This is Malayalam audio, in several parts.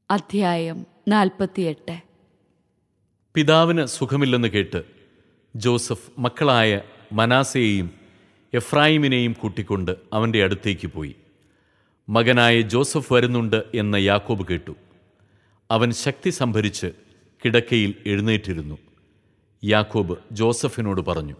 അധ്യായം നാൽപ്പത്തിയെട്ട് പിതാവിന് സുഖമില്ലെന്ന് കേട്ട് ജോസഫ് മക്കളായ മനാസയെയും എഫ്രായിമിനെയും കൂട്ടിക്കൊണ്ട് അവൻ്റെ അടുത്തേക്ക് പോയി മകനായ ജോസഫ് വരുന്നുണ്ട് എന്ന് യാക്കോബ് കേട്ടു അവൻ ശക്തി സംഭരിച്ച് കിടക്കയിൽ എഴുന്നേറ്റിരുന്നു യാക്കോബ് ജോസഫിനോട് പറഞ്ഞു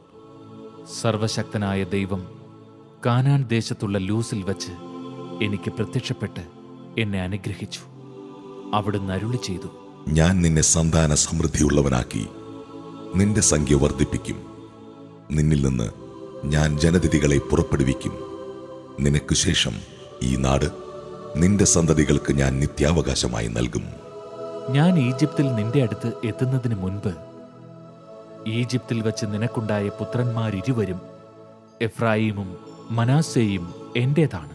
സർവശക്തനായ ദൈവം കാനാൻ ദേശത്തുള്ള ലൂസിൽ വച്ച് എനിക്ക് പ്രത്യക്ഷപ്പെട്ട് എന്നെ അനുഗ്രഹിച്ചു അവിടുന്ന് അരുളി ചെയ്തു ഞാൻ നിന്നെ സന്താന സമൃദ്ധിയുള്ളവനാക്കി നിന്റെ സംഖ്യ വർദ്ധിപ്പിക്കും നിന്നിൽ നിന്ന് ഞാൻ ജനതിഥികളെ പുറപ്പെടുവിക്കും നിനക്ക് ശേഷം ഈ നാട് നിന്റെ സന്തതികൾക്ക് ഞാൻ നിത്യാവകാശമായി നൽകും ഞാൻ ഈജിപ്തിൽ നിന്റെ അടുത്ത് എത്തുന്നതിന് മുൻപ് ഈജിപ്തിൽ വച്ച് നിനക്കുണ്ടായ പുത്രന്മാരിരുവരും എഫ്രായിമും മനാസേയും എന്റേതാണ്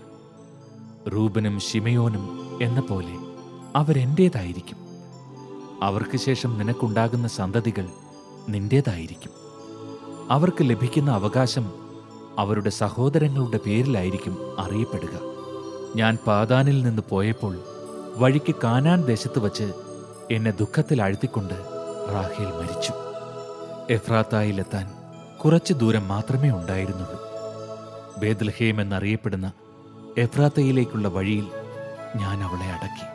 റൂബനും ഷിമയോനും എന്ന പോലെ അവരെന്റേതായിരിക്കും അവർക്ക് ശേഷം നിനക്കുണ്ടാകുന്ന സന്തതികൾ നിന്റേതായിരിക്കും അവർക്ക് ലഭിക്കുന്ന അവകാശം അവരുടെ സഹോദരങ്ങളുടെ പേരിലായിരിക്കും അറിയപ്പെടുക ഞാൻ പാതാനിൽ നിന്ന് പോയപ്പോൾ വഴിക്ക് കാനാൻ ദേശത്ത് വച്ച് എന്നെ ദുഃഖത്തിൽ ആഴ്ത്തിക്കൊണ്ട് റാഹേൽ മരിച്ചു എഫ്രാത്തായിലെത്താൻ കുറച്ചു ദൂരം മാത്രമേ ഉണ്ടായിരുന്നുള്ളൂ ബേദ്ലഹേം എന്നറിയപ്പെടുന്ന എഫ്രാത്തയിലേക്കുള്ള വഴിയിൽ ഞാൻ അവളെ അടക്കി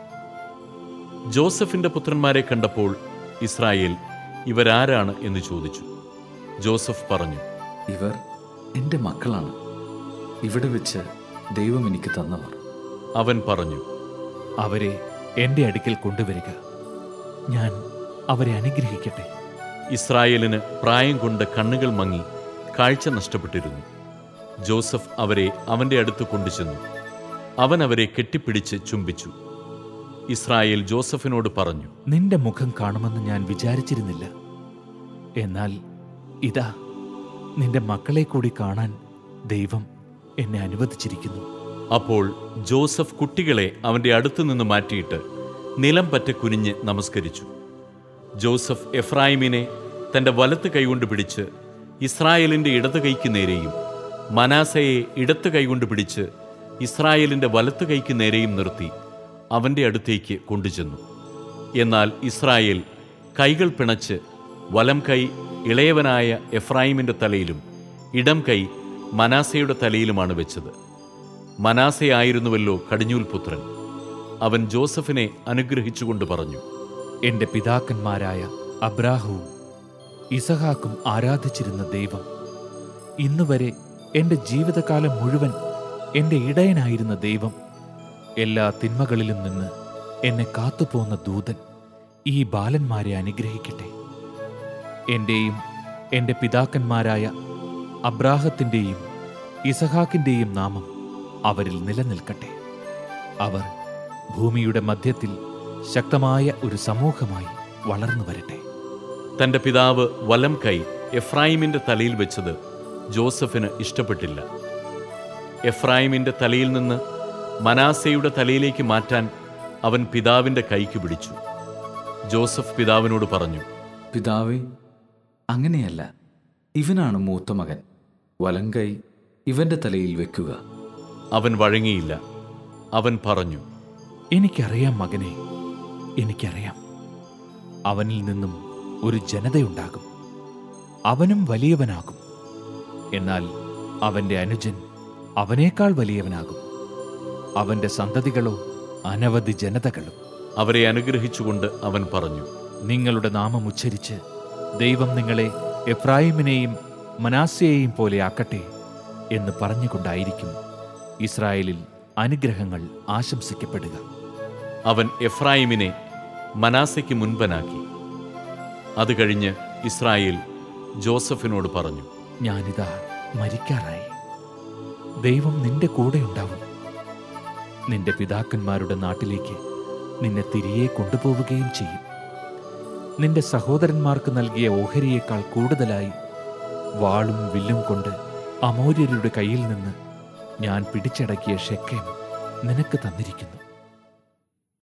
ജോസഫിന്റെ പുത്രന്മാരെ കണ്ടപ്പോൾ ഇസ്രായേൽ ഇവരാരാണ് എന്ന് ചോദിച്ചു ജോസഫ് പറഞ്ഞു ഇവർ എൻ്റെ മക്കളാണ് ഇവിടെ വെച്ച് ദൈവം എനിക്ക് തന്നവർ അവൻ പറഞ്ഞു അവരെ എന്റെ അടുക്കൽ കൊണ്ടുവരിക ഞാൻ അവരെ അനുഗ്രഹിക്കട്ടെ ഇസ്രായേലിന് പ്രായം കൊണ്ട് കണ്ണുകൾ മങ്ങി കാഴ്ച നഷ്ടപ്പെട്ടിരുന്നു ജോസഫ് അവരെ അവന്റെ അടുത്ത് കൊണ്ടുചെന്നു അവൻ അവരെ കെട്ടിപ്പിടിച്ച് ചുംബിച്ചു ഇസ്രായേൽ ജോസഫിനോട് പറഞ്ഞു നിന്റെ മുഖം കാണുമെന്ന് ഞാൻ വിചാരിച്ചിരുന്നില്ല എന്നാൽ ഇതാ നിന്റെ മക്കളെ കൂടി കാണാൻ ദൈവം എന്നെ അനുവദിച്ചിരിക്കുന്നു അപ്പോൾ ജോസഫ് കുട്ടികളെ അവന്റെ അടുത്തു നിന്ന് മാറ്റിയിട്ട് നിലം പറ്റ കുനിഞ്ഞ് നമസ്കരിച്ചു ജോസഫ് എഫ്രായിമിനെ തന്റെ വലത്ത് കൈകൊണ്ട് പിടിച്ച് ഇസ്രായേലിന്റെ ഇടത് കൈക്ക് നേരെയും മനാസയെ ഇടത്ത് കൈകൊണ്ട് പിടിച്ച് ഇസ്രായേലിന്റെ വലത്ത് കൈക്ക് നേരെയും നിർത്തി അവന്റെ അടുത്തേക്ക് കൊണ്ടുചെന്നു എന്നാൽ ഇസ്രായേൽ കൈകൾ പിണച്ച് വലം കൈ ഇളയവനായ എഫ്രായിമിന്റെ തലയിലും ഇടം കൈ മനാസയുടെ തലയിലുമാണ് വെച്ചത് മനാസയായിരുന്നുവല്ലോ കടിഞ്ഞൂൽ പുത്രൻ അവൻ ജോസഫിനെ അനുഗ്രഹിച്ചുകൊണ്ട് പറഞ്ഞു എന്റെ പിതാക്കന്മാരായ അബ്രാഹവും ഇസഹാക്കും ആരാധിച്ചിരുന്ന ദൈവം ഇന്നുവരെ എന്റെ ജീവിതകാലം മുഴുവൻ എന്റെ ഇടയനായിരുന്ന ദൈവം എല്ലാ തിന്മകളിലും നിന്ന് എന്നെ കാത്തുപോന്ന ദൂതൻ ഈ ബാലന്മാരെ അനുഗ്രഹിക്കട്ടെ എന്റെയും എന്റെ പിതാക്കന്മാരായ അബ്രാഹത്തിന്റെയും ഇസഹാക്കിന്റെയും നാമം അവരിൽ നിലനിൽക്കട്ടെ അവർ ഭൂമിയുടെ മധ്യത്തിൽ ശക്തമായ ഒരു സമൂഹമായി വളർന്നു വരട്ടെ തന്റെ പിതാവ് വലം കൈ എഫ്രായിമിന്റെ തലയിൽ വെച്ചത് ജോസഫിന് ഇഷ്ടപ്പെട്ടില്ല എഫ്രായിമിന്റെ തലയിൽ നിന്ന് മനാസയുടെ തലയിലേക്ക് മാറ്റാൻ അവൻ പിതാവിന്റെ കൈക്ക് പിടിച്ചു ജോസഫ് പിതാവിനോട് പറഞ്ഞു പിതാവേ അങ്ങനെയല്ല ഇവനാണ് മൂത്ത മകൻ വലങ്കൈ ഇവന്റെ തലയിൽ വെക്കുക അവൻ വഴങ്ങിയില്ല അവൻ പറഞ്ഞു എനിക്കറിയാം മകനെ എനിക്കറിയാം അവനിൽ നിന്നും ഒരു ജനതയുണ്ടാകും അവനും വലിയവനാകും എന്നാൽ അവന്റെ അനുജൻ അവനേക്കാൾ വലിയവനാകും അവന്റെ സന്തതികളോ അനവധി ജനതകളും അവരെ അനുഗ്രഹിച്ചുകൊണ്ട് അവൻ പറഞ്ഞു നിങ്ങളുടെ നാമം ഉച്ചരിച്ച് ദൈവം നിങ്ങളെ എഫ്രായിമിനെയും മനാസയെയും പോലെ ആക്കട്ടെ എന്ന് പറഞ്ഞുകൊണ്ടായിരിക്കും ഇസ്രായേലിൽ അനുഗ്രഹങ്ങൾ ആശംസിക്കപ്പെടുക അവൻ എഫ്രായിമിനെ മനാസയ്ക്ക് മുൻപനാക്കി അത് കഴിഞ്ഞ് ഇസ്രായേൽ ജോസഫിനോട് പറഞ്ഞു ഞാനിതാ മരിക്കാറായി ദൈവം നിന്റെ കൂടെയുണ്ടാവും നിന്റെ പിതാക്കന്മാരുടെ നാട്ടിലേക്ക് നിന്നെ തിരികെ കൊണ്ടുപോവുകയും ചെയ്യും നിന്റെ സഹോദരന്മാർക്ക് നൽകിയ ഓഹരിയേക്കാൾ കൂടുതലായി വാളും വില്ലും കൊണ്ട് അമോര്യരുടെ കയ്യിൽ നിന്ന് ഞാൻ പിടിച്ചടക്കിയ ഷെക്കേം നിനക്ക് തന്നിരിക്കുന്നു